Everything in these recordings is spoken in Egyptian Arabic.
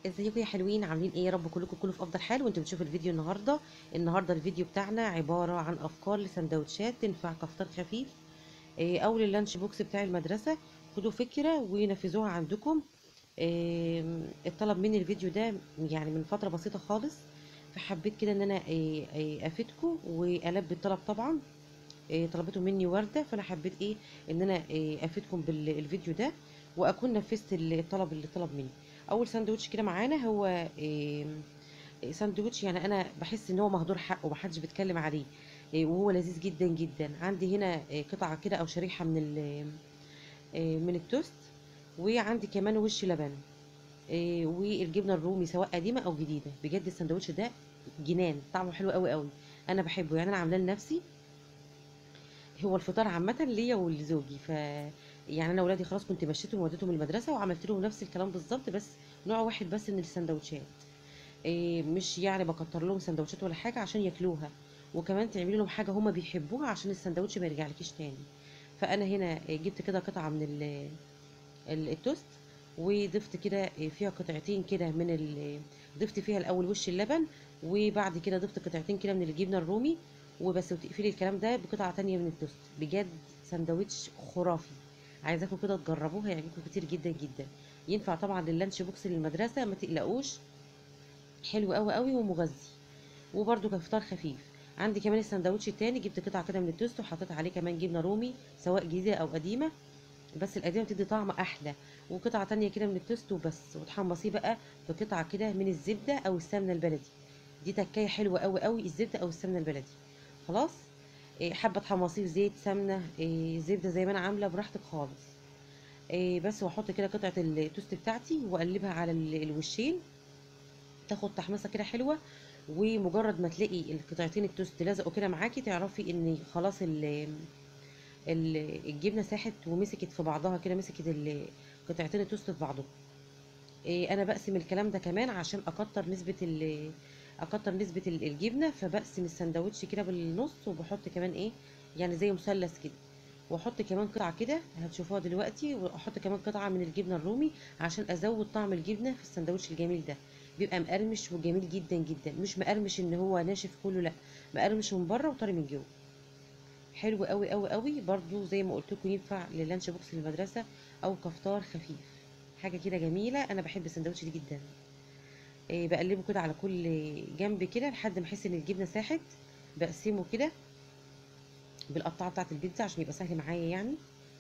ازيكم يا حلوين عاملين ايه يا رب كلكم تكونوا في افضل حال وانتوا بتشوفوا الفيديو النهارده النهارده الفيديو بتاعنا عباره عن افكار لسندوتشات تنفع كفطار خفيف إيه او لللانش بوكس بتاع المدرسه خدوا فكره ونفذوها عندكم إيه الطلب مني الفيديو ده يعني من فتره بسيطه خالص فحبيت كده ان انا إيه إيه افيدكم والبي الطلب طبعا إيه طلبته مني ورده فانا حبيت ايه ان انا إيه افيدكم بالفيديو ده واكون نفذت الطلب اللي طلب مني اول ساندوتش كده معانا هو إيه ساندوتش يعني انا بحس ان هو مهدور حقه ومحدش بيتكلم عليه إيه وهو لذيذ جدا جدا عندي هنا إيه قطعه كده او شريحه من إيه من التوست وعندي كمان وش لبن إيه والجبنه الرومي سواء قديمه او جديده بجد الساندوتش ده جنان طعمه حلو قوي قوي انا بحبه يعني انا عاملاه لنفسي هو الفطار عامه ليا ولزوجي ف يعني انا ولادي خلاص كنت مشيتهم ووديتهم المدرسه وعملت لهم نفس الكلام بالظبط بس نوع واحد بس من السندوتشات إيه مش يعني بكتر لهم سندوتشات ولا حاجه عشان ياكلوها وكمان تعملي لهم حاجه هما بيحبوها عشان السندوتش ما يرجعلكيش تاني فانا هنا جبت كده قطعه من التوست وضفت كده فيها قطعتين كده من ال... ضفت فيها الاول وش اللبن وبعد كده ضفت قطعتين كده من الجبنه الرومي وبس وتقفلي الكلام ده بقطعه تانية من التوست بجد سندوتش خرافي عايزاكم كده تجربوه هيعجبكم كتير جدا جدا ينفع طبعا لللانش بوكس للمدرسه ما تقلقوش حلو قوي قوي ومغذي وبرده كفطار خفيف عندي كمان السندوتش التاني جبت قطعه كده من التوست وحطيت عليه كمان جبنه رومي سواء جديده او قديمه بس القديمه بتدي طعم احلى وقطعه تانية كده من التوست وبس وتحمصيه بقى بقطعه كده من الزبده او السمنه البلدي دي تكايه حلوه قوي قوي الزبده او السمنه البلدي خلاص حابه تحمصيه زيت سمنه زبده زي ما انا عامله براحتك خالص بس واحط كده قطعه التوست بتاعتي واقلبها على الوشين تاخد تحميصه كده حلوه ومجرد ما تلاقي القطعتين التوست لزقوا كده معاكي تعرفي ان خلاص ال الجبنه ساحت ومسكت في بعضها كده مسكت قطعتين التوست في بعضهم انا بقسم الكلام ده كمان عشان اكتر نسبه اكتر نسبه الجبنه فبقسم السندوتش كده بالنص وبحط كمان ايه يعني زي مثلث كده واحط كمان قطعه كده هتشوفوها دلوقتي واحط كمان قطعه من الجبنه الرومي عشان ازود طعم الجبنه في السندوتش الجميل ده بيبقى مقرمش وجميل جدا جدا مش مقرمش ان هو ناشف كله لا مقرمش من بره وطري من جوه حلو قوي قوي قوي برضو زي ما قلت لكم ينفع للانش بوكس للمدرسه او كفطار خفيف حاجه كده جميله انا بحب السندوتش دي جدا إيه بقلبه كده على كل جنب كده لحد ما احس ان الجبنه ساحت بقسمه كده بالقطعه بتاعه البيتزا عشان يبقى سهل معايا يعني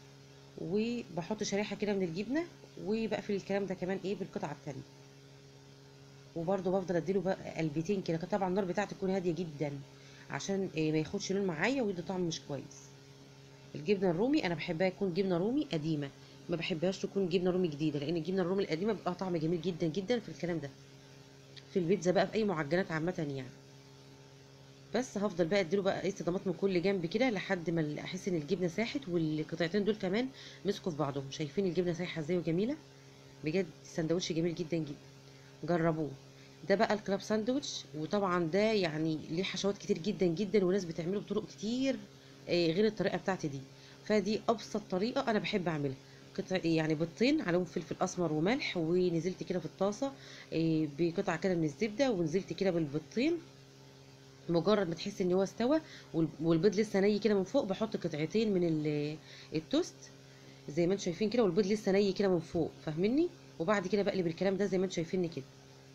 وبحط شريحه كده من الجبنه وبقفل الكلام ده كمان ايه بالقطعه التانية وبرده بفضل اديله بقى قلبتين كده طبعا النار بتاعتي تكون هاديه جدا عشان إيه ما ياخدش لون معايا ويدي طعم مش كويس الجبنه الرومي انا بحبها يكون جبنه رومي قديمه ما بحبهاش تكون جبنه رومي جديده لان الجبنه الرومي القديمه بيبقى طعم جميل جدا جدا في الكلام ده في البيتزا بقى في اي معجنات عامه يعني بس هفضل بقى اديله بقى ايه صدمات من كل جنب كده لحد ما احس ان الجبنه ساحت والقطعتين دول كمان مسكوا في بعضهم شايفين الجبنه سايحه ازاي وجميله بجد سندوتش جميل جدا جدا جربوه ده بقى الكلاب ساندوتش وطبعا ده يعني ليه حشوات كتير جدا جدا وناس بتعمله بطرق كتير غير الطريقه بتاعتي دي فدي ابسط طريقه انا بحب اعملها قطع يعني بيضتين عليهم فلفل اسمر وملح ونزلت كده في الطاسه بقطعه كده من الزبده ونزلت كده بالبيضتين مجرد ما تحس ان هو استوى والبيض لسه ني كده من فوق بحط قطعتين من التوست زي ما انتم شايفين كده والبيض لسه ني كده من فوق فاهميني وبعد كده بقلب الكلام ده زي ما انتم شايفيني كده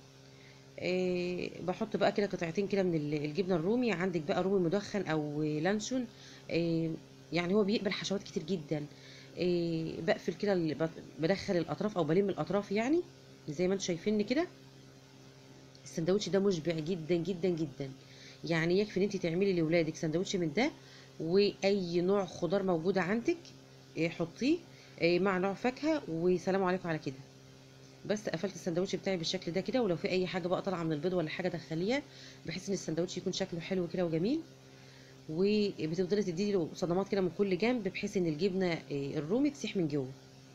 إيه بحط بقى كده قطعتين كده من الجبنه الرومي عندك بقى رومي مدخن او لانشون إيه يعني هو بيقبل حشوات كتير جدا إيه بقفل كده بدخل الاطراف او بلم الاطراف يعني زي ما انتم شايفيني كده السندوتش ده مشبع جدا جدا جدا يعني يكفي ان انت تعملي لاولادك سندوتش من ده واي نوع خضار موجوده عندك حطيه مع نوع فاكهه وسلام عليكم على كده بس قفلت السندوتش بتاعي بالشكل ده كده ولو في اي حاجه بقى طالعه من البيض ولا حاجه دخليها بحيث ان السندوتش يكون شكله حلو كده وجميل وبتفضلي تدي له صدمات كده من كل جنب بحيث ان الجبنه الرومي تسيح من جوه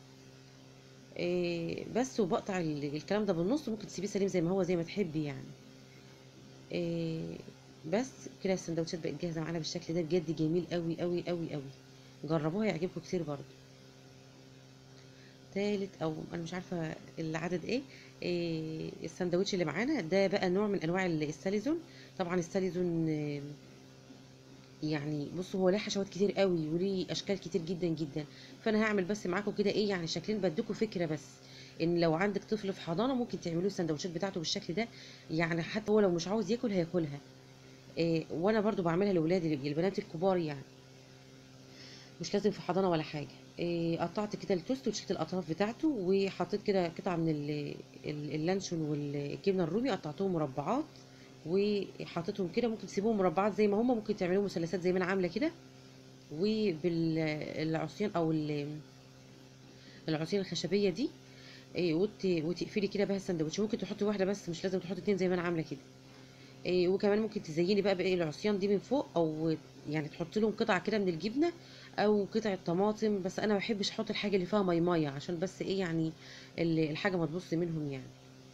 بس وبقطع الكلام ده بالنص ممكن تسيبيه سليم زي ما هو زي ما تحبي يعني بس كده السندوتشات بقت جاهزه معانا بالشكل ده بجد جميل قوي قوي قوي قوي جربوها يعجبكم كتير برضه تالت او انا مش عارفه العدد ايه إيه السندوتش اللي معانا ده بقى نوع من انواع ال- الساليزون طبعا الساليزون آه، يعني بصوا هو ليه حشوات كتير قوي وليه اشكال كتير جدا جدا فانا هعمل بس معاكم كده ايه يعني شكلين بديكوا فكره بس ان لو عندك طفل في حضانه ممكن تعملوا السندوتشات بتاعته بالشكل ده يعني حتى هو لو مش عاوز ياكل هياكلها إيه وانا برضو بعملها لاولادي البنات الكبار يعني مش لازم في حضانه ولا حاجه إيه قطعت كده التوست وشلت الاطراف بتاعته وحطيت كده قطعه من ال- ال- اللانشون والجبنه الرومي قطعتهم مربعات وحطيتهم كده ممكن تسيبوهم مربعات زي ما هم ممكن تعملوهم مثلثات زي ما انا عامله كده وبالعصيان او ال- العصيان الخشبيه دي إيه وت- وتقفلي كده بها السندوتش ممكن تحطي واحده بس مش لازم تحطي اتنين زي ما انا عامله كده إيه وكمان ممكن تزيني بقى بايه العصيان دي من فوق او يعني تحط لهم قطعه كده من الجبنه او قطعه طماطم بس انا ما بحبش احط الحاجه اللي فيها مي ميه عشان بس ايه يعني ال- الحاجه ما تبص منهم يعني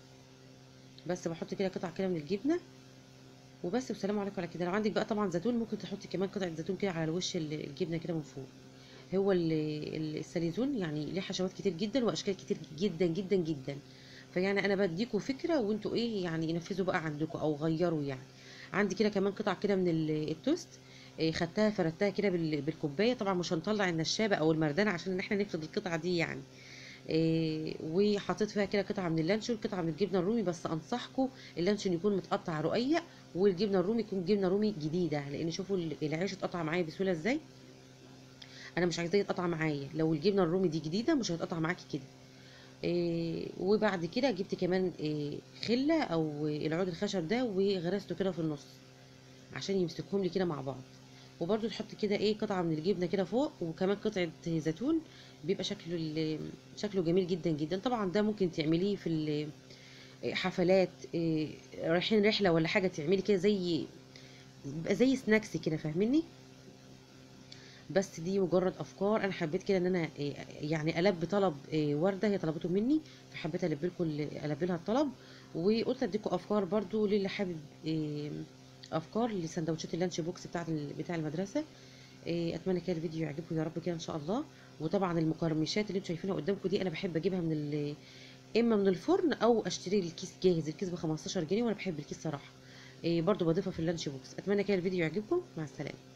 بس بحط كده قطع كده من الجبنه وبس والسلام عليكم على كده لو عندك بقى طبعا زيتون ممكن تحطي كمان قطعه زيتون كده على وش ال- الجبنه كده من فوق هو ال- ال- الساليزون يعني ليه حشوات كتير جدا واشكال كتير جدا جدا جدا فيعني انا بديكوا فكره وانتوا ايه يعني نفذوا بقى عندكم او غيروا يعني عندي كده كمان قطع كده من ال- التوست إيه خدتها فردتها كده بال- بالكوبايه طبعا مش هنطلع النشابه او المردانه عشان ان احنا نفرد القطعه دي يعني إيه وحطيت فيها كده قطعه من اللانشون قطعه من الجبنه الرومي بس انصحكم اللانشون يكون متقطع رقيق والجبنه الرومي يكون جبنه رومي جديده لان شوفوا ال- العيش اتقطع معايا بسهوله ازاي انا مش عايزاه يتقطع معايا لو الجبنه الرومي دي جديده مش هيتقطع معاكي كده إيه وبعد كده جبت كمان إيه خله او العود الخشب ده وغرسته كده في النص عشان يمسكهم لي كده مع بعض وبرده تحط كده ايه قطعه من الجبنه كده فوق وكمان قطعه زيتون بيبقى شكله ال- شكله جميل جدا جدا طبعا ده ممكن تعمليه في ال- حفلات إيه، رايحين رحله ولا حاجه تعملي كده زي بيبقى زي سناكس كده فاهميني بس دي مجرد افكار انا حبيت كده ان انا إيه، يعني البي طلب إيه، ورده هي طلبته مني فحبيت البي لكم البي لها الطلب وقلت اديكم افكار برضو للي حابب إيه، افكار لسندوتشات اللانش بوكس بتاع بتاع المدرسه إيه، اتمنى كده الفيديو يعجبكم يا رب كده ان شاء الله وطبعا المقرمشات اللي انتوا شايفينها قدامكم دي انا بحب اجيبها من ال اما من الفرن او اشتري الكيس جاهز الكيس ب 15 جنيه وانا بحب الكيس صراحه إيه، برضو بضيفها في اللانش بوكس اتمنى كده الفيديو يعجبكم مع السلامه